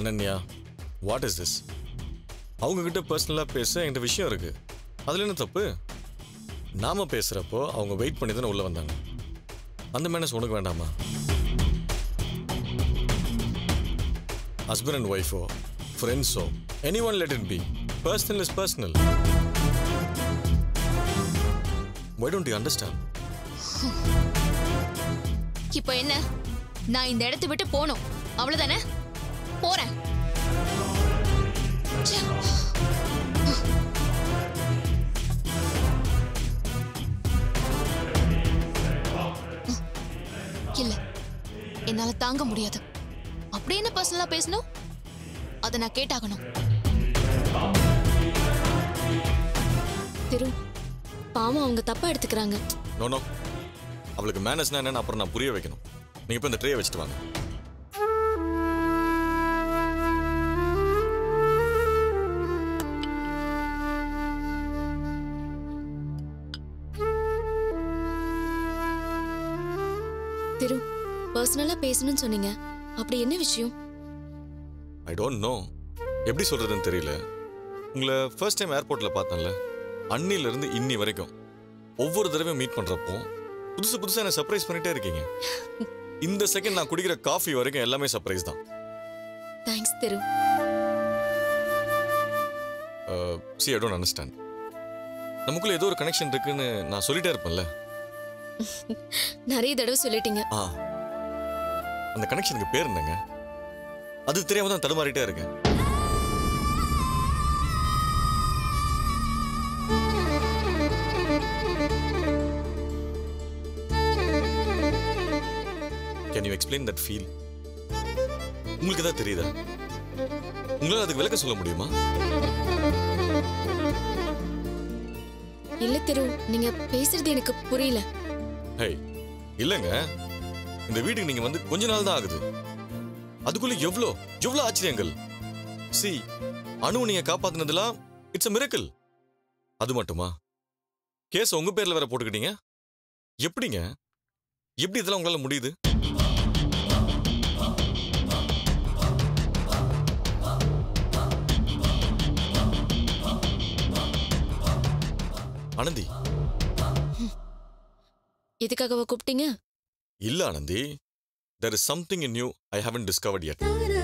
Ananya what is this அவங்க கிட்ட பர்சனலாக பேச என்கிட்ட விஷயம் இருக்கு அதில் என்ன தப்பு நாம பேசுகிறப்போ அவங்க வெயிட் பண்ணி தானே உள்ளே வந்தாங்க அந்த மேனஸ் உனக்கு வேண்டாமா ஹஸ்பண்ட் அண்ட் ஒய்ஃபோ ஃப்ரெண்ட்ஸோ any one let it be personal is personal why don't you understand இப்போ என்ன நான் இந்த இடத்தை விட்டு போகணும் அவ்வளவுதானே போறேன் ச்சே. இல்ல என்னால தாங்க முடியாது அப்படி என்ன பர்சனலா பேசணும் அதை நான் கேட்டாகணும் திரு பாவம் அவங்க தப்பா எடுத்துக்கிறாங்க நோ நோ அவளுக்கு மேனஸ்னா என்னன்னு அப்புறம் நான் புரிய வைக்கணும் நீங்கள் இப்போ இந்த ட்ரேயை வச்சுட்டு வாங்க திரு பர்சனலா பேசணும்னு சொன்னீங்க அப்படி என்ன விஷயம் ஐ டோன்ட் நோ எப்படி சொல்றதுன்னு தெரியல உங்களை ஃபர்ஸ்ட் டைம் ஏர்போர்ட்ல பார்த்தேன்ல அன்னில இருந்து இன்னி வரைக்கும் ஒவ்வொரு தடவையும் மீட் பண்றப்போ புதுசு புதுசா என்ன சர்ப்ரைஸ் பண்ணிட்டே இருக்கீங்க இந்த செகண்ட் நான் குடிக்கிற காஃபி வரைக்கும் எல்லாமே சர்ப்ரைஸ் தான் thanks Thiru see I don't understand நமக்குள்ள ஏதோ ஒரு கனெக்ஷன் இருக்குன்னு நான் சொல்லிட்டே இருப்பேன்ல நிறைய தடவை சொல்லிட்டீங்க ஆ அந்த கனெக்ஷனுக்கு பேர் என்னங்க அது தெரியாம தான் தடுமாறிட்டே இருக்கேன் can you explain that feel உங்களுக்கு ஏதாவது தெரியுதா உங்களால் அதுக்கு விளக்க சொல்ல முடியுமா இல்ல திரு நீங்க பேசுறது எனக்கு புரியல ஹே இல்லைங்க இந்த வீட்டுக்கு நீங்க வந்து கொஞ்ச நாள் தான் ஆகுது அதுக்குள்ள எவ்வளோ எவ்வளோ ஆச்சரியங்கள் சி அணு நீங்க காப்பாத்துனதுலாம் இட்ஸ் a miracle அது மட்டுமா கேஸ் உங்க பேர்ல வேற போட்டுக்கிட்டீங்க எப்படிங்க எப்படி இதெல்லாம் உங்களால முடியுது ஆனந்தி எதுக்காகவா கூப்பிட்டீங்க இல்ல Anandhi there is something in you i haven't discovered yet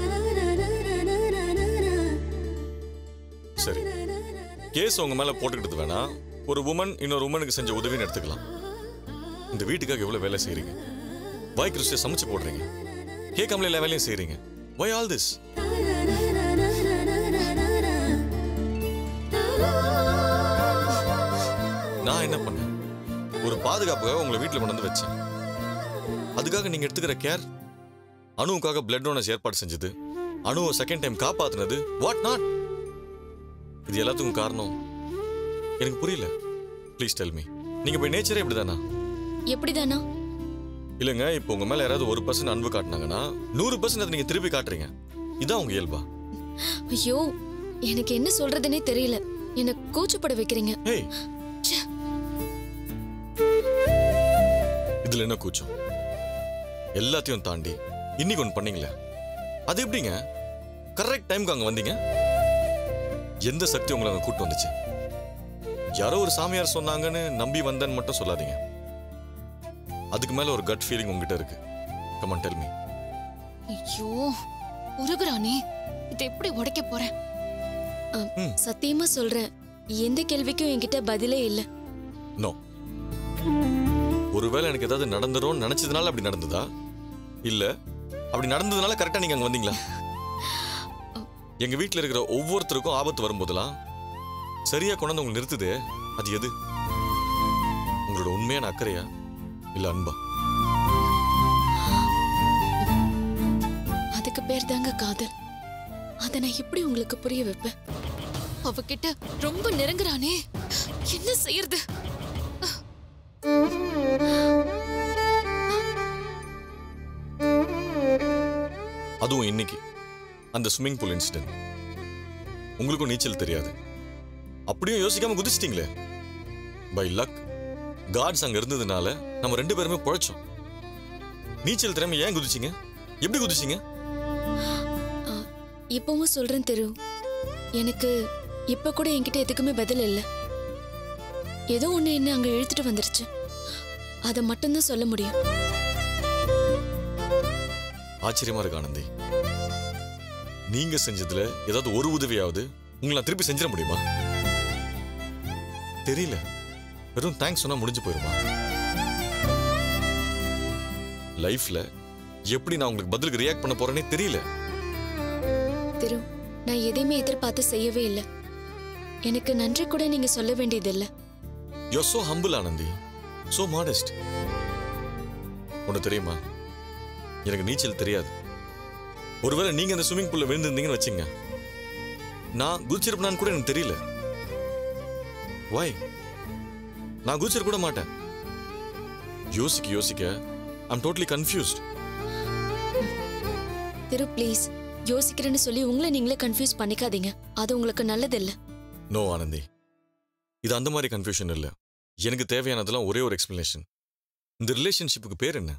சரி கேஸ் உங்க மேல போட்டுக்கிட்டது வேணா ஒரு உமன் இன்னொரு உமனுக்கு செஞ்ச உதவின்னு எடுத்துக்கலாம் இந்த வீட்டுக்காக எவ்வளவு வேலை செய்றீங்க வாய்க்கு ருசியை சமைச்சு போடுறீங்க கேட்காமலே எல்லா வேலையும் செய்றீங்க வை ஆல் திஸ் நான் என்ன பண்ணேன் ஒரு பாதுகாப்புக்காக உங்களை வீட்டில் கொண்டு வந்து வச்சேன் அதுக்காக நீங்க எடுத்துக்கிற கேர் அணுவுக்காக பிளட் டோனர்ஸ் ஏற்பாடு செஞ்சது அணுவை செகண்ட் டைம் காப்பாத்துனது வாட் நாட் இது எல்லாத்துக்கும் காரணம் எனக்கு புரியல ப்ளீஸ் டெல் மீ நீங்க போய் நேச்சரே இப்படிதானா எப்படிதானா இல்லைங்க இப்போ உங்க மேல யாராவது ஒரு பர்சன்ட் அன்பு காட்டினாங்கன்னா நூறு பர்சன்ட் அதை நீங்க திருப்பி காட்டுறீங்க இதான் உங்க இயல்பா ஐயோ எனக்கு என்ன சொல்றதுனே தெரியல என்ன கூச்சப்பட வைக்கிறீங்க ஹேய் இதுல என்ன கூச்சம் எல்லாத்தையும் தாண்டி இன்னைக்கு ஒன்று பண்ணீங்களே அது எப்படிங்க கரெக்ட் டைம்க்கு அங்க வந்தீங்க எந்த சக்தி உங்களை அங்க கூட்டு வந்துச்சு யாரோ ஒரு சாமியார் சொன்னாங்கன்னு நம்பி வந்தேன்னு மட்டும் சொல்லாதீங்க அதுக்கு மேல ஒரு கட் ஃபீலிங் உங்ககிட்ட இருக்கு கமான் டெல் மீ ஐயோ உருகுறானே இதை எப்படி உடைக்க போறேன் சத்தியமா சொல்றேன் எந்த கேள்விக்கும் என்கிட்ட பதிலே இல்ல நோ ஒருவேளை எனக்கு ஏதாவது நடந்துரும்னு நினைச்சதுனால அப்படி நடந்ததா இல்ல அப்படி நடந்ததுனால கரெக்டா நீங்க அங்க வந்தீங்களா எங்க வீட்ல இருக்கிற ஒவ்வொருத்தருக்கும் ஆபத்து வரும்போதெல்லாம் சரியா கொண்டாந்து உங்களை நிறுத்துதே அது எது உங்களோட உண்மையான அக்கறையா இல்ல அன்பா அதுக்கு பேர் தாங்க காதல் அதை நான் எப்படி உங்களுக்கு புரிய வைப்பேன் அவகிட்ட ரொம்ப நெருங்குறானே என்ன செய்யறது அதுவும் இன்னைக்கு அந்த ஸ்விம்மிங் பூல் இன்சிடென்ட் உங்களுக்கும் நீச்சல் தெரியாது அப்படியும் யோசிக்காம குதிச்சிட்டீங்களே பை லக் காட்ஸ் அங்க இருந்ததுனால நம்ம ரெண்டு பேருமே பொழைச்சோம் நீச்சல் திறமை ஏன் குதிச்சீங்க எப்படி குதிச்சீங்க இப்பவும் சொல்றேன் திரு எனக்கு இப்ப கூட என்கிட்ட எதுக்குமே பதில் இல்ல ஏதோ ஒண்ணு என்ன அங்க இழுத்துட்டு வந்துருச்சு அதை மட்டும்தான் சொல்ல முடியும் ஆச்சரியமா இருக்கு ஆனந்தி நீங்க செஞ்சதுல ஏதாவது ஒரு உதவியாவது உங்களை நான் திருப்பி செஞ்சிட முடியுமா தெரியல வெறும் தேங்க்ஸ் சொன்னா முடிஞ்சு போயிருமா லைஃப்ல எப்படி நான் உங்களுக்கு பதிலுக்கு ரியாக்ட் பண்ண போறேனே தெரியல திரு நான் எதையுமே எதிர்பார்த்து செய்யவே இல்லை எனக்கு நன்றி கூட நீங்க சொல்ல வேண்டியதில்லை you're so humble Anandhi so modest ஒன்று தெரியுமா எனக்கு நீச்சல் தெரியாது ஒருவேளை நீங்க அந்த ஸ்விம்மிங் பூல்ல விழுந்திருந்தீங்கன்னு வச்சுங்க நான் குதிச்சிருப்பேனான்னு கூட எனக்கு தெரியல வாய் நான் குதிச்சிருக்க கூட மாட்டேன் யோசிக்க யோசிக்க I'm totally confused Thiru please யோசிக்கிறேன்னு சொல்லி உங்களை நீங்களே கன்ஃபியூஸ் பண்ணிக்காதீங்க அது உங்களுக்கு நல்லதில்ல நோ ஆனந்தி இது அந்த மாதிரி கன்ஃபியூஷன் இல்ல எனக்கு தேவையானதெல்லாம் ஒரே ஒரு எக்ஸ்பிளனேஷன் இந்த ரிலேஷன்ஷிப்புக்கு பேர் என்ன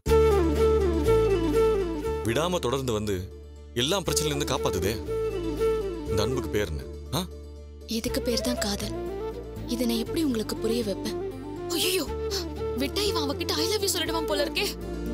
விடாம தொடர்ந்து வந்து எல்லா பிரச்சனையில இருந்து காப்பாத்துதே இந்த அன்புக்கு பேர் என்ன ஆ? இதுக்கு பேர் தான் காதல் இதை நான் எப்படி உங்களுக்கு புரிய வைப்பேன் ஐயோ விட்டா இவன் அவகிட்ட ஐ லவ் யூ சொல்லிடுவான் போல இருக்கே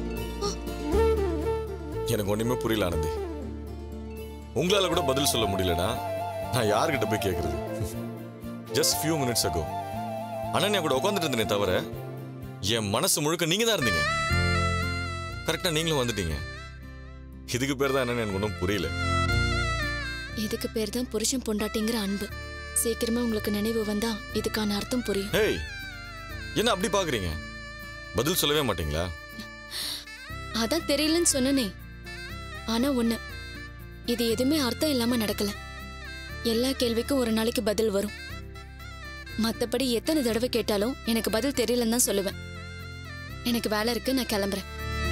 எனக்கு ஒண்ணுமே புரியல ஆனந்தி உங்களால கூட பதில் சொல்ல முடியலனா நான் யார்கிட்ட போய் கேக்குறது just few minutes ago Ananya கூட உட்காந்துட்டு இருந்தேனே தவிர என் மனசு முழுக்க நீங்க தான் இருந்தீங்க கரெக்டா நீங்களும் வந்துட்டீங்க இதுக்கு பேர் தான் என்னன்னு எனக்கு ஒன்றும் புரியல இதுக்கு பேர் தான் புருஷன் பொண்டாட்டிங்கிற அன்பு சீக்கிரமா உங்களுக்கு நினைவு வந்தா இதுக்கான அர்த்தம் புரியும் ஹேய் என்ன அப்படி பாக்குறீங்க பதில் சொல்லவே மாட்டீங்களா அதான் தெரியலன்னு சொன்னனே ஆனா ஒண்ணு இது எதுவுமே அர்த்தம் இல்லாம நடக்கல எல்லா கேள்விக்கும் ஒரு நாளைக்கு பதில் வரும் மத்தபடி எத்தனை தடவை கேட்டாலும் எனக்கு பதில் தெரியலன்னு தான் சொல்லுவேன் எனக்கு வேலை இருக்கு நான் கிளம்புறேன்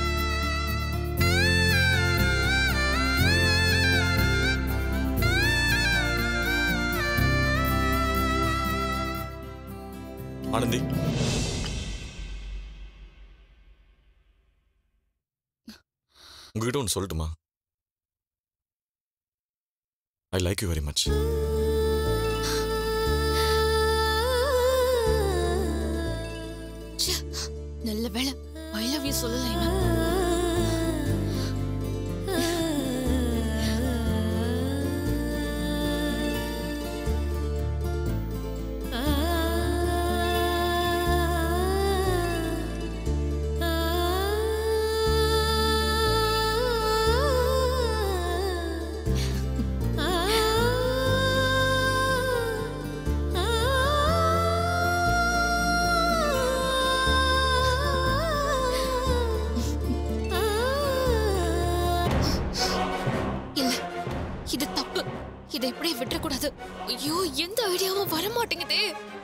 ஆனந்தி உங்ககிட்ட ஒன்று சொல்லட்டுமா I like you very much ச்சே, நல்ல வேளை ஐ லவ் யூ சொல்லல இவன் இல்ல இது தப்பு இதை இப்படியே விட்டுறக்கூடாது ஐயோ எந்த ஐடியாவும் வர மாட்டேங்குதே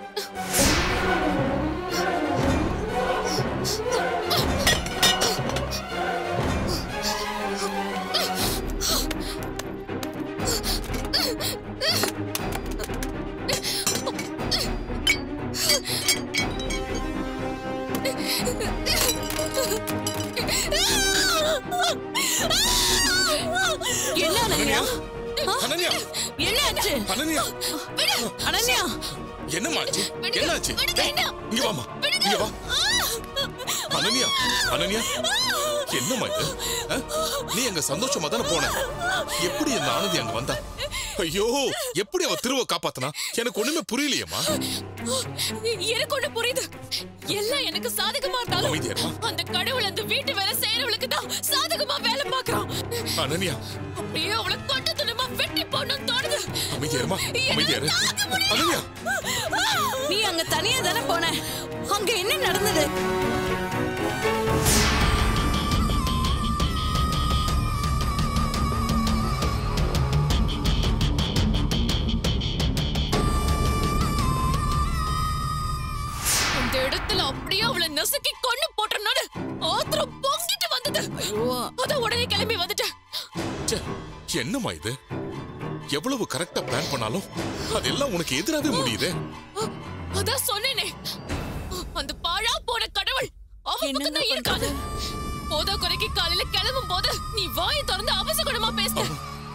என்ன அனன்யா அனன்யா என்னாச்சு அனன்யா அனன்யா என்னமாச்சு விடுங்க, என்னாச்சு விடுங்க, ஏய், என்ன? இங்க வாமா இங்க வா அனன்யா அனன்யா என்னம்மா இது ஆ? நீ அங்க சந்தோஷமா தானே போன எப்படி இந்த ஆனந்தி அங்க வந்தா ஐயோ எப்படி அவ திருவ காப்பாத்தனா எனக்கு ஒண்ணுமே புரியலையேம்மா எனக்கு ஒண்ணு புரியுது எல்லாம் எனக்கு சாதகமா இருந்தாலும் அமைதியா இருமா. அந்த கடவுள் அந்த வீட்டு வேலை செய்யறவளுக்கு தான் சாதகமா வேலை பார்க்கறான் அனன்யா அப்படியே அவளை கொண்டு துணமா வெட்டி போடணும்னு தோணுது அமைதியா இருமா அமைதியா இரு அனன்யா நீ அங்க தனியா தானே போன அங்க என்ன நடந்தது அந்த இடத்துல அப்படியே அவளை நசுக்கி கொண்டு போட்டனால ஆத்திரம் பொங்கிட்டு வந்தது அதான் உடனே கிளம்பி வந்துட்டேன் ச்சே, என்னம்மா இது எவ்வளவு கரெக்டா பிளான் பண்ணாலும் அதெல்லாம் உனக்கு எதிராவே முடியுதே அ- அதான் சொன்னேனே அந்த பாழா போன கடவுள் அவன் என்னங்க பக்கம் தான் இருக்காது போதா குறைக்கு காலையில கிளம்பும் போது நீ வாயை திறந்து அவசகுணமா பேச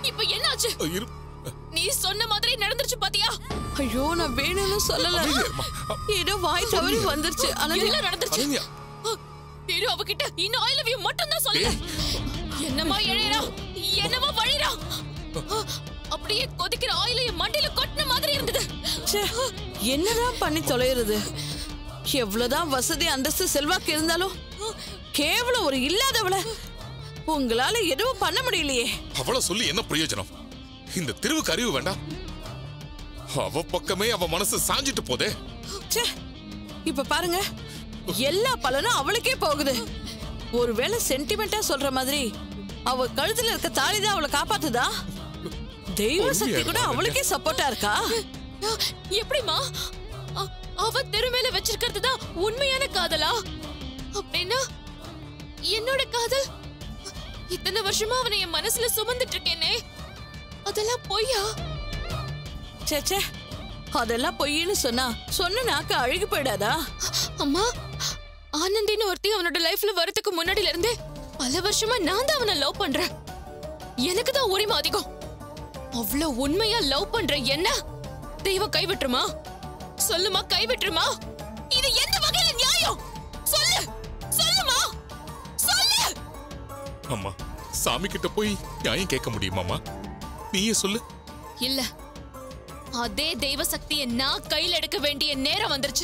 இப்ப என்னாச்சு இரு நீ சொன்ன மாதிரி நடந்துருச்சு பாத்தியா ஐயோ நான் வேணும்னு சொல்லல அமைதியாரும்மா. ஏதோ வாய் தவறி வந்துருச்சு அனன்யா எல்லாம் நடந்துருச்சு அனன்யா திரு அவகிட்ட இன்னும் ஐ லவ் யூ மட்டும் தான் சொல்லல என்னமா இழையறா என்னமா வழிறா அப்படியே கொதிக்கிற ஆயில என் மண்டையில கொட்டின மாதிரி இருந்தது ச்சே, என்னதான் பண்ணி தொலைகிறது எவ்வளவுதான் வசதி அந்தஸ்து செல்வாக்கு இருந்தாலும் கேவலம் ஒரு இல்லாதவள உங்களால எதுவும் பண்ண முடியலையே அவள சொல்லி என்ன பிரயோஜனம் இந்த தெருவுக்கு அறிவு வேண்டாம் அவ பக்கமே அவ மனசு சாஞ்சிட்டு போதே ச்சே, இப்ப பாருங்க எல்லா பலனும் அவளுக்கே போகுது ஒருவேளை சென்டிமெண்டா சொல்ற மாதிரி அவ கழுத்துல இருக்க தாலிதான் அவளை காப்பாத்துதா தெய்வ சக்தி கூட அவளுக்கே சப்போர்ட்டா இருக்கா எப்படிமா அ- அவ தெருமேல வச்சிருக்கிறது தான் உண்மையான காதலா அப்படின்னா என்னோட காதல் இத்தனை வருஷமா அவனை என் மனசுல சுமந்துட்டு இருக்கேனே அதெல்லாம் பொய்யா ச்சே ச்சே அதெல்லாம் பொய்ன்னு சொன்னா சொன்ன நாக்கு அழுகி போயிடாதா அம்மா ஆனந்தின்னு ஒருத்தி அவனோட லைஃப்ல வரதுக்கு முன்னாடில இருந்தே பல வருஷமா நான் தான் அவனை லவ் பண்றேன் எனக்கு தான் உரிமை அதிகம் அவ்வளவு உண்மையா லவ் பண்ற என்ன தெய்வம் கைவிட்டுருமா சொல்லுமா கைவிட்டுருமா இது எந்த வகையில நியாயம் சொல்லு சொல்லுமா சொல்லு அம்மா சாமி கிட்ட போய் நியாயம் கேட்க முடியுமாம்மா நீயே சொல்லு இல்ல அதே தெய்வ சக்தியை நான் கையில எடுக்க வேண்டிய நேரம் வந்துருச்சு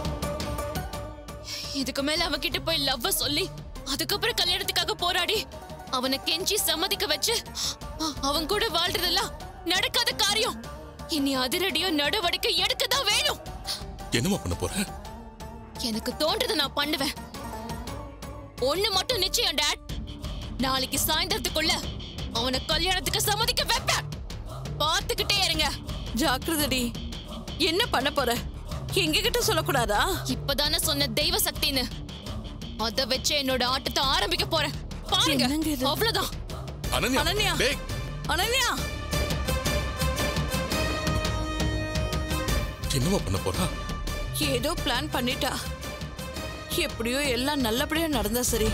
இதுக்கு மேல அவகிட்ட போய் லவ்வ சொல்லி அதுக்கப்புறம் கல்யாணத்துக்காக போராடி அவனை கெஞ்சி சம்மதிக்க வச்சு அ- அவன் கூட வாழ்றதெல்லாம் நடக்காத காரியம் இனி அதிரடியோ நடவடிக்கை எடுக்க தான் வேணும் என்னம்மா பண்ண போற எனக்கு தோன்றதை நான் பண்ணுவேன் ஒண்ணு மட்டும் நிச்சயம் டாட் நாளைக்கு சாயந்தரத்துக்குள்ள அவனை கல்யாணத்துக்கு சம்மதிக்க வைப்பேன் பார்த்துக்கிட்டே இருங்க ஜாக்கிரதடி என்ன பண்ண போற எங்க கிட்ட சொல்லக்கூடாதா இப்பதானே சொன்ன தெய்வ சக்தின்னு அத வச்சு என்னோட ஆட்டத்தை ஆரம்பிக்க போறேன் பாருங்க என்னங்க இது? அவ்வளவுதான் அனன்யா அனன்யா. டேய் அனன்யா என்னம்மா பண்ண போறா ஏதோ பிளான் பண்ணிட்டா எப்படியோ எல்லாம் நல்லபடியா நடந்தா சரி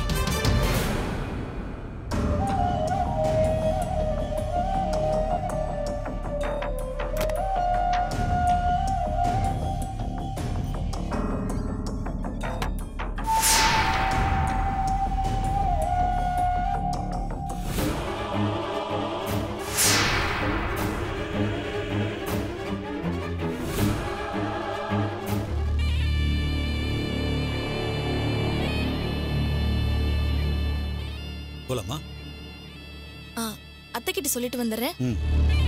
போலாமா அத்தை கிட்ட சொல்லிட்டு வந்துடுறேன் ம்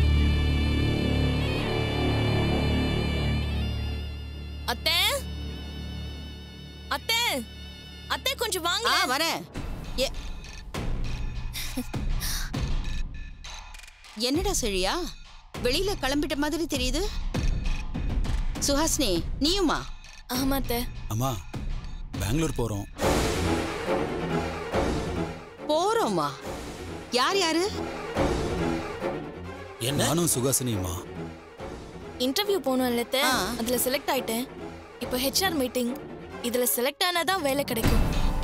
அத்தை அத்தை அத்தை கொஞ்சம் வாங்க ஆ வரேன் எ- என்னடா செழியா வெளியில கிளம்பிட்ட மாதிரி தெரியுது சுஹாசினி நீயுமா ஆமா அத்தை அம்மா பெங்களூர் போகிறோம் போறோமா யார் யாரு நானும் சுகாசினியுமா இன்டர்வியூ போனோம்ல அத்தை ஆ. அதுல செலக்ட் ஆயிட்டேன் இப்போ ஹெச்ஆர் மீட்டிங் இதுல செலக்ட் ஆனாதான் வேலை கிடைக்கும்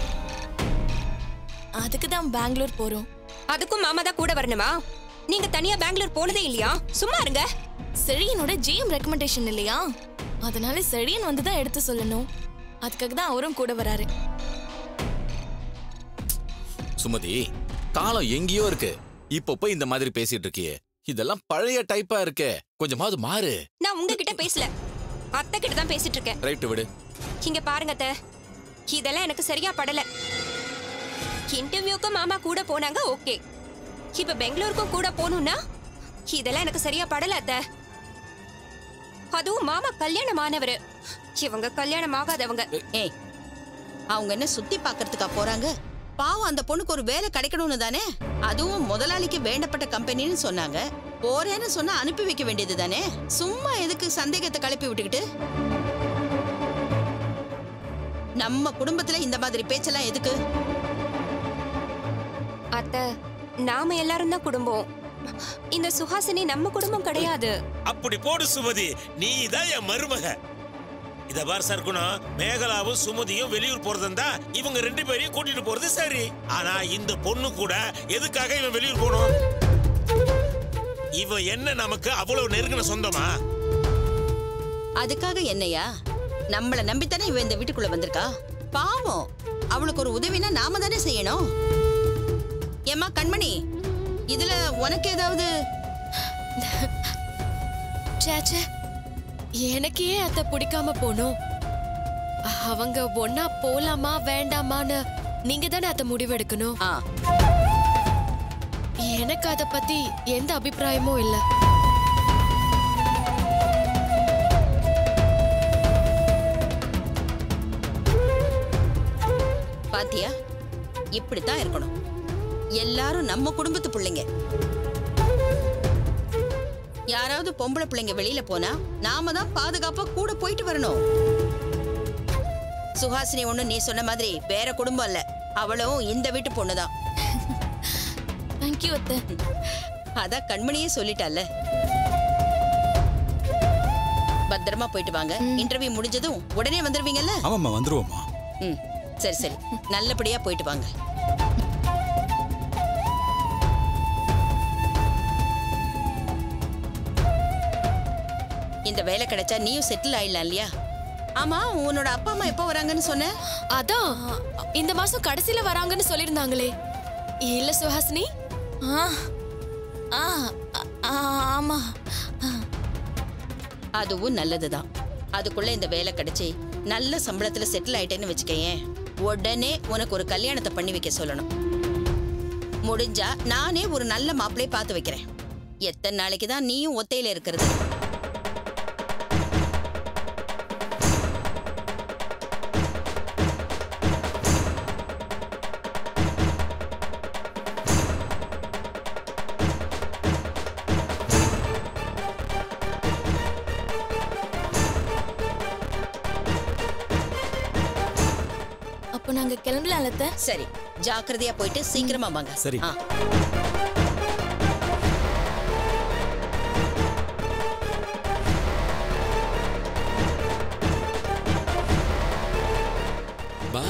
அதுக்கு தான் பெங்களூர் போறோம் அதுக்கும் மாமா தான் கூட வரணுமா நீங்க தனியா பெங்களூர் போனதே இல்லையா சும்மா இருங்க செழியனோட ஜிஎம் ரெக்கமெண்டேஷன் இல்லையா அதனால செழியன் வந்து தான் எடுத்து சொல்லணும் அதுக்காக தான் அவரும் கூட வராரு சுமதி காலம் எங்கேயோ இருக்கு இப்போ போய் இந்த மாதிரி பேசிட்டு இருக்கியே இதெல்லாம் பழைய டைப்பா இருக்கே கொஞ்சமாவது மாறு நான் உங்ககிட்ட பேசல அத்தை கிட்ட தான் பேசிட்டு இருக்கேன் ரைட்டு விடு இங்க பாருங்க அத்தை இதெல்லாம் எனக்கு சரியா படல இன்டர்வியூக்கு மாமா கூட போனாங்க ஓகே இப்ப பெங்களூருக்கும் கூட போகணும்னா இதெல்லாம் எனக்கு சரியா படல அத்தை அதுவும் மாமா கல்யாணம் ஆனவரு இவங்க கல்யாணம் ஆகாதவங்க ஏய் அவங்க என்ன சுத்தி பார்க்கறதுக்கா போறாங்க பாவம் அந்த பொண்ணுக்கு ஒரு வேலை கிடைக்கணும்னு தானே அதுவும் முதலாளிக்கு வேண்டப்பட்ட கம்பெனின்னு சொன்னாங்க போறேன்னு சொன்னா அனுப்பி வைக்க வேண்டியது தானே சும்மா எதுக்கு சந்தேகத்தை கிளப்பி விட்டுக்கிட்டு நம்ம குடும்பத்துல இந்த மாதிரி பேச்செல்லாம் எதுக்கு அத்தை நாம எல்லாரும் தான் குடும்பம் இந்த சுஹாசினி நம்ம குடும்பம் கிடையாது அப்படி போடு சுமதி நீ தான் என் மருமக இத பார் சர்க்குணம் மேகலாவும் சுமதியும் வெளியூர் போறதுந்தா இவங்க ரெண்டு பேரையும் கூட்டிட்டு போறது சரி ஆனா இந்த பொண்ணு கூட எதுக்காக இவன் வெளியூர் போகணும் இவ என்ன நமக்கு அவ்வளவு நெருங்கின சொந்தமா அதுக்காக என்னையா நம்மள நம்பித்தானே இவ இந்த வீட்டுக்குள்ள வந்திருக்கா பாவம் அவளுக்கு ஒரு உதவினா நாம தானே செய்யணும் ஏம்மா கண்மணி இதுல உனக்கு ஏதாவது சேச்சே எனக்கு ஏன் அத்தை பிடிக்காம போகணும் அவங்க ஒன்னா போலாமா வேண்டாமான்னு நீங்க தானே அத்தை முடிவெடுக்கணும் ஆ எனக்கு அத பத்தி எந்த அபிப்பிராயமும் இல்ல பாத்தியா இப்படித்தான் இருக்கணும் எல்லாரும் நம்ம குடும்பத்து பிள்ளைங்க யாராவது பொம்பளை பிள்ளைங்க வெளியில போனா நாம தான் பாதுகாப்பா கூட போயிட்டு வரணும் சுஹாசினி ஒண்ணு நீ சொன்ன மாதிரி வேற குடும்பம் இல்ல அவளும் இந்த வீட்டு பொண்ணுதான் தேங்க்யூ அத்தை அதான் கண்மணியே சொல்லிட்டால பத்திரமா போயிட்டு வாங்க இன்டர்வியூ முடிஞ்சதும் உடனே வந்துருவீங்கல்ல ஆமாம்மா வந்துருவோம்மா ம் சரி சரி நல்லபடியா போயிட்டு வாங்க இந்த வேலை கிடைச்சா நீயும் செட்டில் ஆயிடலாம் இல்லையா ஆமா உன்னோட அப்பா அம்மா எப்போ வராங்கன்னு சொன்ன அதான் இந்த மாசம் கடைசில வராங்கன்னு சொல்லிருந்தாங்களே இல்ல சுஹாசினி ஆமா அதுவும் நல்லதுதான் அதுக்குள்ள இந்த வேலை கிடைச்சி நல்ல சம்பளத்துல செட்டில் ஆயிட்டேன்னு வச்சுக்கயேன் உடனே உனக்கு ஒரு கல்யாணத்தை பண்ணி வைக்க சொல்லணும் முடிஞ்சா நானே ஒரு நல்ல மாப்பிளைய பார்த்து வைக்கிறேன் எத்தனை நாளைக்கு தான் நீயும் ஒத்தையில இருக்கிறது அப்ப நாங்க கிளம்பலாம் அத்தை சரி ஜாக்கிரதையா போயிட்டு சீக்கிரமா வாங்க சரி. ஆ. பா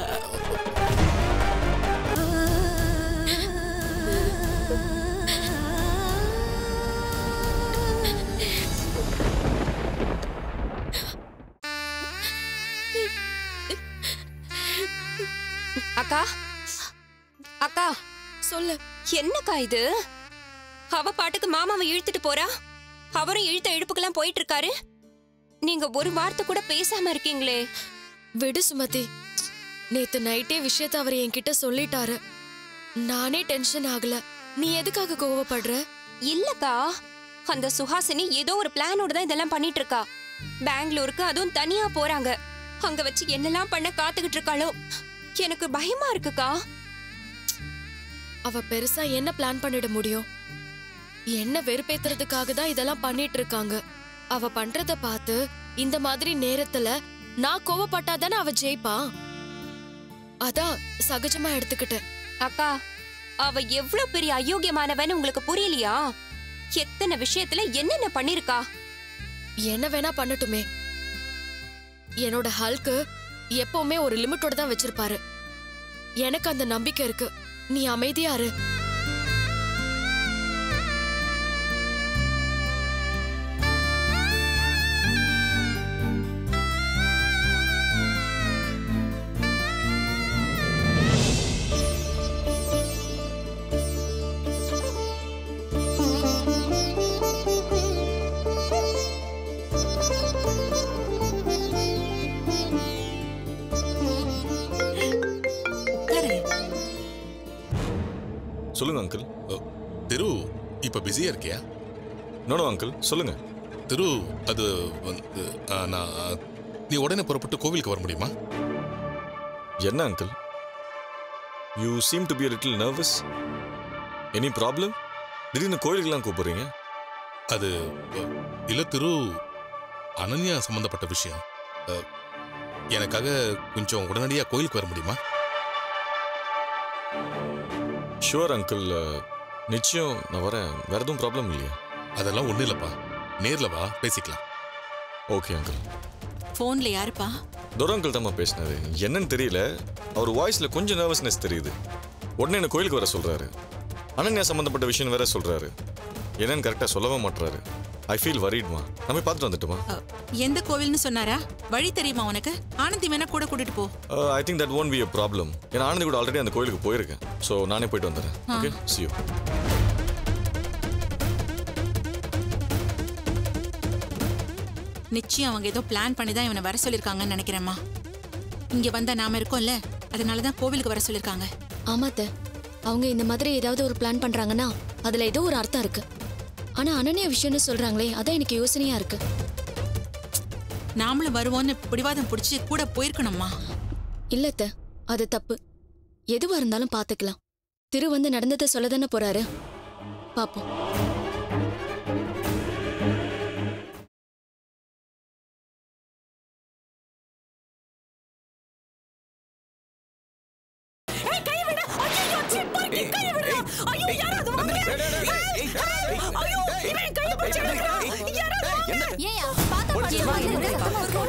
அக்கா அக்கா சொல்லு என்னக்கா இது அவ பாட்டுக்கு மாமாவை இழுத்துட்டு போறா அவரும் இழுத்த இழுப்புக்கெல்லாம் போயிட்டு இருக்காரு நீங்க ஒரு வார்த்தை கூட பேசாம இருக்கீங்களே விடு சுமதி நேத்து நைட்டே விஷயத்த அவர் என்கிட்ட சொல்லிட்டாரு நானே டென்ஷன் ஆகல நீ எதுக்காக கோவப்படுற இல்லக்கா அந்த சுஹாசினி ஏதோ ஒரு பிளானோட தான் இதெல்லாம் பண்ணிட்டு இருக்கா பெங்களூருக்கு அதுவும் தனியா போறாங்க அங்க வச்சு என்னெல்லாம் பண்ண காத்துக்கிட்டு இருக்காளோ எனக்கு பயமா இருக்குக்கா அவ பெருசா என்ன பிளான் பண்ணிட முடியும் என்ன வெறுப்பேத்துறதுக்காக தான் இதெல்லாம் பண்ணிட்டு இருக்காங்க அவ பண்றத பார்த்து இந்த மாதிரி நேரத்துல நான் கோவப்பட்டாதானே அவ ஜெயிப்பா அதான் சகஜமா எடுத்துக்கிட்டேன் அக்கா அவ எவ்வளவு பெரிய அயோக்கியமானவன்னு உங்களுக்கு புரியலையா எத்தனை விஷயத்துல என்னென்ன பண்ணிருக்கா என்ன வேணா பண்ணட்டுமே என்னோட ஹல்க்கு எப்பவுமே ஒரு லிமிட்டோட தான் வச்சிருப்பாரு எனக்கு அந்த நம்பிக்கை இருக்கு நீ அமைதியா இரு சொல்லுங்க அங்கிள் ஓ, திரு இப்ப பிஸியா இருக்கியா நோ அங்கிள் சொல்லுங்க திரு அது வந்து ஆ, நான் நீ உடனே புறப்பட்டு கோவிலுக்கு வர முடியுமா என்ன uncle you seem to be little nervous any problem திடீர்னு கோயிலுக்கெல்லாம் கூப்பிடுறீங்க அது அ, இல்ல திரு அனன்யா சம்பந்தப்பட்ட விஷயம் அ, எனக்காக கொஞ்சம் உடனடியா கோயிலுக்கு வர முடியுமா ஷுவர் அங்கிள் நிச்சயம் நான் வரேன் வேற எதுவும் ப்ராப்ளம் இல்லையா அதெல்லாம் ஒண்ணு இல்லப்பா நேர்ல வா பேசிக்கலாம் ஓகே அங்கிள் போன்ல யாருப்பா துரை அங்கிள் தான் பேசினாரு என்னன்னு தெரியல அவர் வாய்ஸ்ல கொஞ்சம் நர்வஸ்னஸ் தெரியுது உடனே என்ன கோயிலுக்கு வர சொல்றாரு அனன்யா சம்பந்தப்பட்ட விஷயம் வேற சொல்றாரு என்னன்னு கரெக்டாக சொல்லவே மாட்டுறாரு ஐ ஃபீல் வரீட்மா நம்ம போய் பார்த்துட்டு வந்துட்டுமா அ, எந்த கோவில்னு சொன்னாரா வழி தெரியுமா உனக்கு ஆனந்தி வேணா கூட கூட்டிட்டு போ I think that won't be a problem ஏன்னா ஆனந்தி கூட ஆல்ரெடி அந்த கோயிலுக்கு போயிருக்கேன் ஸோ நானே போயிட்டு வந்துடுறேன் ஓகே see you நிச்சயம் அவங்க ஏதோ பிளான் பண்ணி தான் இவனை வர சொல்லிருக்காங்கன்னு நினைக்கிறேம்மா இங்க வந்தா நாம இருக்கோம்ல அதனால தான் கோவிலுக்கு வர சொல்லிருக்காங்க ஆமாத்த அவங்க இந்த மாதிரி ஏதாவது ஒரு பிளான் பண்றாங்கன்னா அதுல ஏதோ ஒரு அர்த்தம் இருக்கு ஆனா அனன்யா விஷயம்னு சொல்றாங்களே அதான் எனக்கு யோசனையா இருக்கு நாமளும் வருவோம்னு பிடிவாதம் பிடிச்சி கூட போயிருக்கணும்மா இல்லத்த அது தப்பு எதுவா இருந்தாலும் பாத்துக்கலாம் திரு வந்து நடந்ததை சொல்ல தானே போறாரு பாப்போம் ஏயா பாத்திரம் பாத்திரம்